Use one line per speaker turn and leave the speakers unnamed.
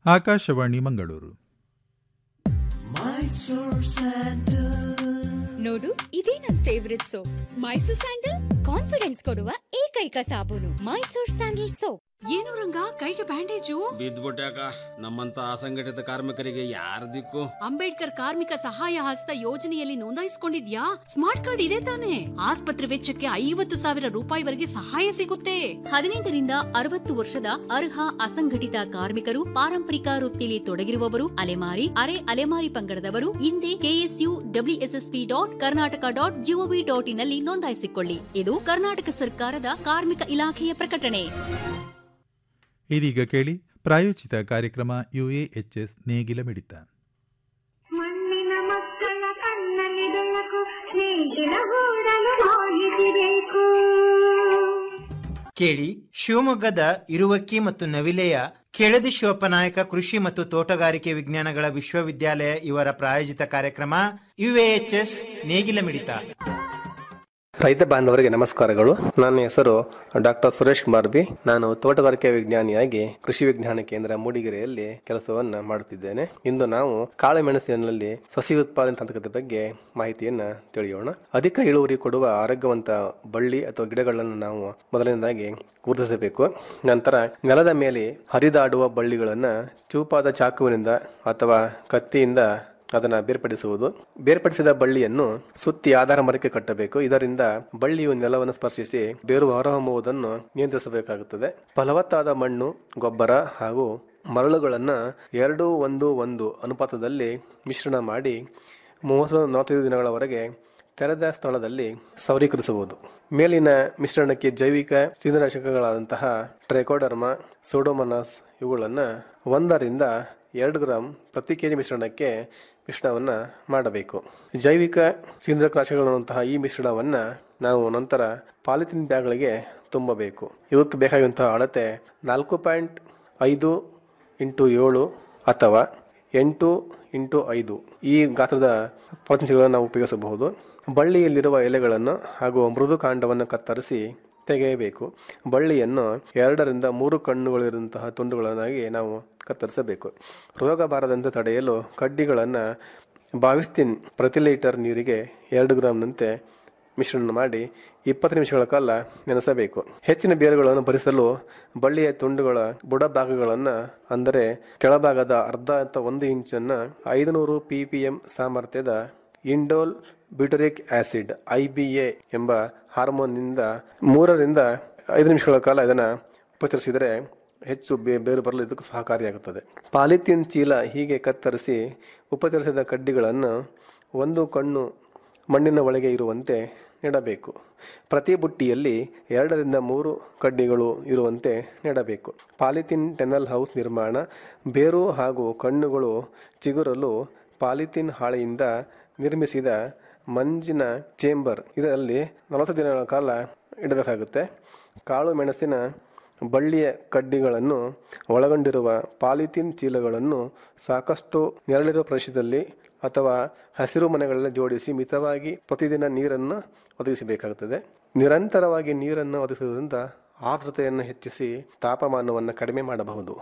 ಆಕಾಶವಾಣಿ ಮಂಗಳೂರು
ನೋಡು ಇದೇ ನನ್ favourite soap Mysore sandal confidence ಕೊಡುವ ಏಕೈಕ ಸಾಬೂನು ಮೈಸೂರ್ ಸ್ಯಾಂಡಲ್ ಸೋಪ್
ಏನು ರಂಗ ಕೈಗೆ ಬ್ಯಾಂಡೇಜು
ಬಿದ್ದ್ಬಿಟ್ಯಾಕ ನಮ್ಮಂತ ಅಸಂಘಟಿತ ಕಾರ್ಮಿಕರಿಗೆ ಯಾರ ದಿಕ್ಕು
ಅಂಬೇಡ್ಕರ್ ಕಾರ್ಮಿಕ ಸಹಾಯ ಹಸ್ತ ಯೋಜನೆಯಲ್ಲಿ ನೋಂದಾಯಿಸಿಕೊಂಡಿದ್ಯಾ ಸ್ಮಾರ್ಟ್ ಕಾರ್ಡ್ ಇದೆ ತಾನೆ ಆಸ್ಪತ್ರೆ ವೆಚ್ಚಕ್ಕೆ ಐವತ್ತು ಸಾವಿರ ರೂಪಾಯಿವರೆಗೆ ಸಹಾಯ ಸಿಗುತ್ತೆ ಹದಿನೆಂಟರಿಂದ ಅರವತ್ತು ವರ್ಷದ ಅರ್ಹ ಅಸಂಘಟಿತ ಕಾರ್ಮಿಕರು ಪಾರಂಪರಿಕ ವೃತ್ತಿಯಲ್ಲಿ ತೊಡಗಿರುವವರು ಅಲೆಮಾರಿ ಅರೆ ಅಲೆಮಾರಿ ಪಂಗಡದವರು ಹಿಂದೆ KSU WSSP dot Karnataka dot GOV dot ಇನ್ನಲ್ಲಿ ನೋಂದಾಯಿಸಿಕೊಳ್ಳಿ ಇದು ಕರ್ನಾಟಕ ಸರ್ಕಾರದ ಕಾರ್ಮಿಕ ಇಲಾಖೆಯ ಪ್ರಕಟಣೆ
ಇದೀಗ ಕೇಳಿ ಪ್ರಾಯೋಜಿತ ಕಾರ್ಯಕ್ರಮ ಯುಎಎಚ್ಎಸ್ ನೇಗಿಲ ಮಿಡಿತ
ಮಣ್ಣಿನ ಮಕ್ಕಳ ಕಣ್ಣಲ್ಲಿ ಬೆಳಕು ನೇಗಿಲ ಗೂಡಲು ಹೋಗಿಸಬೇಕು
ಕೇಳಿ ಶಿವಮೊಗ್ಗದ ಇರುವಕ್ಕಿ ಮತ್ತು ನವಿಲೆಯ ಕೆಳದಿ ಶಿವಪ್ಪನಾಯಕ ಕೃಷಿ ಮತ್ತು ತೋಟಗಾರಿಕೆ ವಿಜ್ಞಾನಗಳ ವಿಶ್ವವಿದ್ಯಾಲಯ ಇವರ ಪ್ರಾಯೋಜಿತ ಕಾರ್ಯಕ್ರಮ ಯುಎಎಚ್ಎಸ್ ನೇಗಿಲ ಮಿಡಿತ
ರೈತ ಬಾಂಧವರಿಗೆ ನಮಸ್ಕಾರಗಳು ನನ್ನ ಹೆಸರು ಡಾಕ್ಟರ್ ಸುರೇಶ್ ಕುಮಾರ್ ಬಿ ನಾನು ತೋಟಗಾರಿಕೆ ವಿಜ್ಞಾನಿಯಾಗಿ ಕೃಷಿ ವಿಜ್ಞಾನ ಕೇಂದ್ರ ಮೂಡಿಗೆರೆಯಲ್ಲಿ ಕೆಲಸವನ್ನ ಮಾಡುತ್ತಿದ್ದೇನೆ ಇಂದು ನಾವು ಕಾಳುಮೆಣಸಿನಲ್ಲಿ ಸಸಿ ಉತ್ಪಾದನೆ ತಾಂತ್ರಿಕತೆ ಬಗ್ಗೆ ಮಾಹಿತಿಯನ್ನ ತಿಳಿಯೋಣ ಅಧಿಕ ಇಳುವರಿ ಕೊಡುವ ಆರೋಗ್ಯವಂತ ಬಳ್ಳಿ ಅಥವಾ ಗಿಡಗಳನ್ನು ನಾವು ಮೊದಲನೇದಾಗಿ ಗುರುತಿಸಬೇಕು ನಂತರ ನೆಲದ ಮೇಲೆ ಹರಿದಾಡುವ ಬಳ್ಳಿಗಳನ್ನ ಚೂಪಾದ ಚಾಕುವಿನಿಂದ ಅಥವಾ ಕತ್ತಿಯಿಂದ ಅದನ್ನು ಬೇರ್ಪಡಿಸುವುದು ಬೇರ್ಪಡಿಸಿದ ಬಳ್ಳಿಯನ್ನು ಸುತ್ತಿ ಆಧಾರ ಮರಕ್ಕೆ ಕಟ್ಟಬೇಕು ಇದರಿಂದ ಬಳ್ಳಿಯು ನೆಲವನ್ನು ಸ್ಪರ್ಶಿಸಿ ಬೇರು ಹೊರಹೊಮ್ಮುವುದನ್ನು ನಿಯಂತ್ರಿಸಬೇಕಾಗುತ್ತದೆ ಫಲವತ್ತಾದ ಮಣ್ಣು ಗೊಬ್ಬರ ಹಾಗೂ ಮರಳುಗಳನ್ನು ಎರಡು ಒಂದು ಒಂದು ಅನುಪಾತದಲ್ಲಿ ಮಿಶ್ರಣ ಮಾಡಿ ಮೂವತ್ತು ನಲವತ್ತೈದು ದಿನಗಳವರೆಗೆ ತೆರೆದ ಸ್ಥಳದಲ್ಲಿ ಸೌರೀಕರಿಸುವುದು ಮೇಲಿನ ಮಿಶ್ರಣಕ್ಕೆ ಜೈವಿಕ ಶಿಲೀಂಧ್ರನಾಶಕಗಳಾದಂತಹ ಟ್ರೈಕೋಡರ್ಮ ಸೋಡೋಮನಾಸ್ ಇವುಗಳನ್ನು ಒಂದರಿಂದ ಎರಡು ಗ್ರಾಂ ಪ್ರತಿ ಕೆಜಿ ಮಿಶ್ರಣಕ್ಕೆ ಮಿಶ್ರಣವನ್ನು ಮಾಡಬೇಕು ಜೈವಿಕ ಶಿಲೀಂಧ್ರನಾಶಕಗಳಂತಹ ಈ ಮಿಶ್ರಣವನ್ನು ನಾವು ನಂತರ ಪಾಲಿಥಿನ್ ಬ್ಯಾಗ್ಗಳಿಗೆ ತುಂಬಬೇಕು ಇವಕ್ಕೆ ಬೇಕಾಗಿರುವಂತಹ ಅಳತೆ ನಾಲ್ಕು ಪಾಯಿಂಟ್ ಐದು ಇಂಟು ಏಳು ಅಥವಾ ಎಂಟು ಇಂಟು ಐದು ಈ ಗಾತ್ರದ ಪಾಲಿಥಿನ್ಗಳನ್ನು ನಾವು ಉಪಯೋಗಿಸಬಹುದು ಬಳ್ಳಿಯಲ್ಲಿರುವ ಎಲೆಗಳನ್ನು ಹಾಗೂ ಮೃದು ಕಾಂಡವನ್ನು ಕತ್ತರಿಸಿ ತೆಗೆಯಬೇಕು ಬಳ್ಳಿಯನ್ನು ಎರಡರಿಂದ ಮೂರು ಕಣ್ಣುಗಳಿರುವಂತಹ ತುಂಡುಗಳನ್ನಾಗಿ ನಾವು ಕತ್ತರಿಸಬೇಕು ರೋಗ ಬಾರದಂತೆ ತಡೆಯಲು ಕಡ್ಡಿಗಳನ್ನು ಬಾವಿಸ್ತಿನ್ ಪ್ರತಿ ಲೀಟರ್ ನೀರಿಗೆ ಎರಡು ಗ್ರಾಮ್ನಂತೆ ಮಿಶ್ರಣ ಮಾಡಿ ಇಪ್ಪತ್ತು ನಿಮಿಷಗಳ ಕಾಲ ನೆನೆಸಬೇಕು ಹೆಚ್ಚಿನ ಬೇರುಗಳನ್ನು ಭರಿಸಲು ಬಳ್ಳಿಯ ತುಂಡುಗಳ ಬುಡ ಭಾಗಗಳನ್ನು ಅಂದರೆ ಕೆಳಭಾಗದ ಅರ್ಧ ಅಥವಾ ಒಂದು ಇಂಚನ್ನು ಐದುನೂರು ಪಿ ಪಿ ಎಂ ಸಾಮರ್ಥ್ಯದ indole butyric acid I B A ಎಂಬ ಹಾರ್ಮೋನ್ನಿಂದ ಮೂರರಿಂದ ಐದು ನಿಮಿಷಗಳ ಕಾಲ ಇದನ್ನು ಉಪಚರಿಸಿದರೆ ಹೆಚ್ಚು ಬೇ ಬೇರು ಬರಲು ಇದಕ್ಕೆ ಸಹಕಾರಿಯಾಗುತ್ತದೆ ಪಾಲಿಥೀನ್ ಚೀಲ ಹೀಗೆ ಕತ್ತರಿಸಿ ಉಪಚರಿಸಿದ ಕಡ್ಡಿಗಳನ್ನು ಒಂದು ಕಣ್ಣು ಮಣ್ಣಿನ ಒಳಗೆ ಇರುವಂತೆ ನೆಡಬೇಕು ಪ್ರತಿ ಬುಟ್ಟಿಯಲ್ಲಿ ಎರಡರಿಂದ ಮೂರು ಕಡ್ಡಿಗಳು ಇರುವಂತೆ ನೆಡಬೇಕು ಪಾಲಿಥೀನ್ ಟೆನಲ್ ಹೌಸ್ ನಿರ್ಮಾಣ ಬೇರು ಹಾಗೂ ಕಣ್ಣುಗಳು ಚಿಗುರಲು ಪಾಲಿಥೀನ್ ಹಾಳೆಯಿಂದ ನಿರ್ಮಿಸಿದ ಮಂಜಿನ ಚೇಂಬರ್ ಇದರಲ್ಲಿ ನಲವತ್ತು ದಿನಗಳ ಕಾಲ ಇಡಬೇಕಾಗುತ್ತೆ ಕಾಳು ಮೆಣಸಿನ ಬಳ್ಳಿಯ ಕಡ್ಡಿಗಳನ್ನು ಒಳಗೊಂಡಿರುವ ಪಾಲಿಥೀನ್ ಚೀಲಗಳನ್ನು ಸಾಕಷ್ಟು ನೆರಳಿರುವ ಪ್ರದೇಶದಲ್ಲಿ ಅಥವಾ ಹಸಿರು ಮನೆಗಳಲ್ಲಿ ಜೋಡಿಸಿ ಮಿತವಾಗಿ ಪ್ರತಿದಿನ ನೀರನ್ನು ಒದಗಿಸಬೇಕಾಗುತ್ತದೆ ನಿರಂತರವಾಗಿ ನೀರನ್ನು ಒದಗಿಸುವುದರಿಂದ ಆರ್ದ್ರತೆಯನ್ನು ಹೆಚ್ಚಿಸಿ ತಾಪಮಾನವನ್ನು ಕಡಿಮೆ ಮಾಡಬಹುದು